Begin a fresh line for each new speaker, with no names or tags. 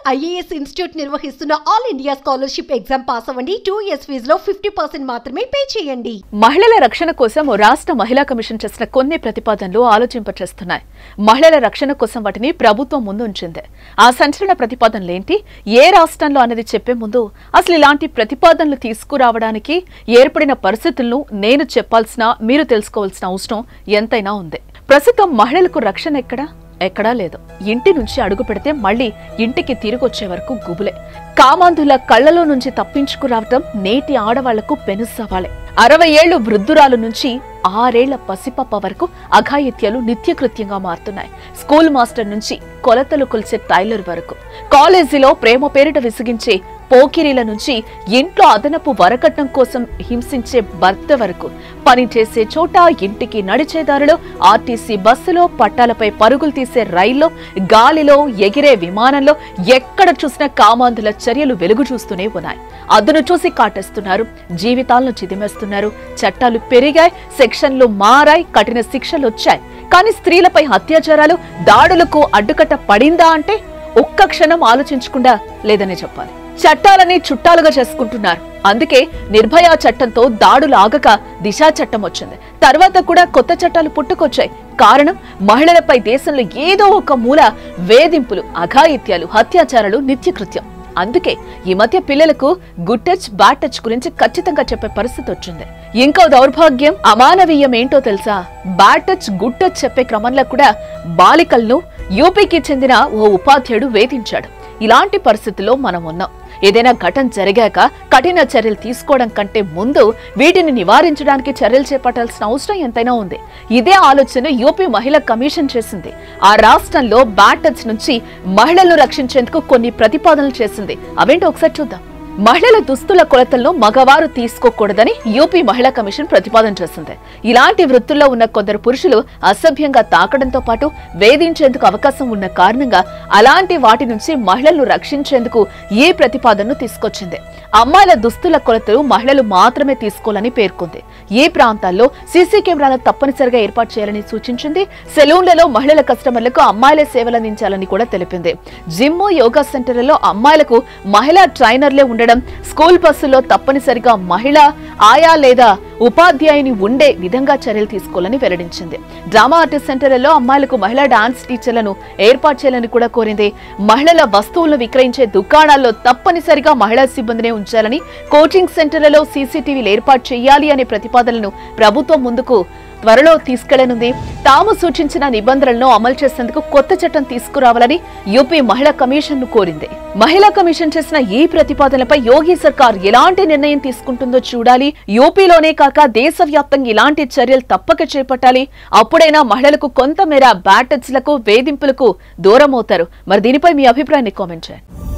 IAS institute నిర్వహిస్తున్న all India scholarship exam pass అవ్వండి two years ఫీజులో ఫిఫ్టీ పర్సెంట్ మాత్రమే పే చేయండి
మహిళల రక్షణ కోసం ఓ రాష్ట్ర మహిళా కమిషన్ చేసిన కొన్ని ప్రతిపాదనలు ఆలోచింపచేస్తున్నాయి మహిళల రక్షణ కోసం వాటిని ప్రభుత్వం ముందు ఉంచింది ఆ సంచలన ప్రతిపాదనలు ఏంటి ఏ రాష్ట్రంలో అనేది చెప్పే ముందు అసలు ఇలాంటి ప్రతిపాదనలు తీసుకురావడానికి ఏర్పడిన పరిస్థితులను నేను చెప్పాల్సిన మీరు తెలుసుకోవాల్సిన అవసరం ఎంతైనా ఉంది ప్రస్తుతం మహిళలకు రక్షణ ఎక్కడా ఎక్కడా లేదు ఇంటి నుంచి అడుగు పెడితే మళ్ళీ ఇంటికి తిరిగి వచ్చే వరకు గుబులే కామాంధుల కళ్ళలో నుంచి తప్పించుకురావటం నేటి ఆడవాళ్లకు పెనుసవాలే అరవై ఏళ్లు వృద్ధురాలు నుంచి ఆరేళ్ల పసిపప్ప వరకు అఘాయిత్యాలు నిత్యకృత్యంగా మారుతున్నాయి స్కూల్ మాస్టర్ నుంచి కొలతలు కొలిసే టైలర్ వరకు కాలేజీలో ప్రేమ పేరిట విసిగించే పోకిరీల నుంచి ఇంట్లో అదనపు వరకట్నం కోసం హింసించే భర్త వరకు పని చేసే చోట ఇంటికి నడిచేదారిలో ఆర్టీసీ బస్సులో పట్టాలపై పరుగులు తీసే రైల్లో గాలిలో ఎగిరే విమానంలో ఎక్కడ చూసినా కామాంధుల చర్యలు వెలుగు చూస్తూనే ఉన్నాయి అదును చూసి కాటేస్తున్నారు జీవితాలను చిదిమేస్తున్నారు చట్టాలు పెరిగాయి సెక్షన్లు మారాయి కఠిన శిక్షలు వచ్చాయి కానీ స్త్రీలపై అత్యాచారాలు దాడులకు అడ్డుకట్ట పడిందా అంటే ఒక్క క్షణం ఆలోచించకుండా లేదనే చెప్పాలి చట్టాలని చుట్టాలుగా చేసుకుంటున్నారు అందుకే నిర్భయ చట్టంతో దాడులు ఆగక దిశా చట్టం వచ్చింది తర్వాత కూడా కొత్త చట్టాలు పుట్టుకొచ్చాయి కారణం మహిళలపై దేశంలో ఏదో ఒక మూల వేధింపులు అఘాయిత్యాలు అత్యాచారాలు నిత్యకృత్యం అందుకే ఈ మధ్య పిల్లలకు గుడ్ టచ్ బ్యాడ్ టచ్ గురించి ఖచ్చితంగా చెప్పే పరిస్థితి వచ్చింది ఇంకో దౌర్భాగ్యం అమానవీయం ఏంటో తెలుసా బ్యాడ్ టచ్ గుడ్ టచ్ చెప్పే క్రమంలో కూడా బాలికలను యూపీకి చెందిన ఓ ఉపాధ్యాయుడు వేధించాడు ఇలాంటి పరిస్థితుల్లో మనం ఉన్నాం ఏదైనా ఘటన జరిగాక కఠిన చర్యలు తీసుకోవడం కంటే ముందు వీటిని నివారించడానికి చర్యలు చేపట్టాల్సిన అవసరం ఎంతైనా ఉంది ఇదే ఆలోచన యూపీ మహిళా కమిషన్ చేసింది ఆ రాష్ట్రంలో బ్యాడ్ టచ్ నుంచి మహిళలను రక్షించేందుకు కొన్ని ప్రతిపాదనలు చేసింది అవేంటో ఒకసారి చూద్దాం మహిళల దుస్తుల కొలతలను మగవారు తీసుకోకూడదని యూపీ మహిళా కమిషన్ ప్రతిపాదన చేసింది ఇలాంటి వృత్తుల్లో ఉన్న కొందరు పురుషులు అసభ్యంగా తాకడంతో పాటు వేధించేందుకు అవకాశం ఉన్న కారణంగా అలాంటి వాటి నుంచి మహిళలను రక్షించేందుకు ఈ ప్రతిపాదనను తీసుకొచ్చింది అమ్మాయిల దుస్తుల కొలతలు మహిళలు మాత్రమే తీసుకోవాలని పేర్కొంది ఈ ప్రాంతాల్లో సీసీ కెమెరాలను తప్పనిసరిగా ఏర్పాటు చేయాలని సూచించింది సెలూన్లలో మహిళల కస్టమర్లకు అమ్మాయిలే సేవలందించాలని కూడా తెలిపింది జిమ్ యోగా సెంటర్లలో అమ్మాయిలకు మహిళా ట్రైనర్లే ఉండడం స్కూల్ బస్సుల్లో తప్పనిసరిగా మహిళ ఆయా లేదా ఉపాధ్యాయుని ఉండే విధంగా చర్యలు తీసుకోవాలని వెల్లడించింది డ్రామా ఆర్టిస్ట్ సెంటర్లలో అమ్మాయిలకు మహిళా డాన్స్ టీచర్లను ఏర్పాటు చేయాలని కూడా కోరింది మహిళల వస్తువులను విక్రయించే దుకాణాల్లో తప్పనిసరిగా మహిళా సిబ్బందినే ఉంచాలని కోచింగ్ సెంటర్లలో సీసీటీవీలు ఏర్పాటు చేయాలి అనే ప్రతిపాదనలను ప్రభుత్వం ముందుకు త్వరలో తీసుకెళ్లనుంది తాము సూచించిన నిబంధనలను అమలు చేసేందుకు కొత్త చట్టం తీసుకురావాలని యూపీ మహిళా కమిషన్ ను కోరింది మహిళా కమిషన్ చేసిన ఈ ప్రతిపాదనలపై యోగి సర్కార్ ఎలాంటి నిర్ణయం తీసుకుంటుందో చూడాలి యూపీలోనే కాక దేశవ్యాప్తంగా ఇలాంటి చర్యలు తప్పక చేపట్టాలి అప్పుడైనా మహిళలకు కొంతమేర బ్యాటచ్లకు వేధింపులకు దూరం అవుతారు మరి దీనిపై మీ అభిప్రాయాన్ని కామెంట్ చేయండి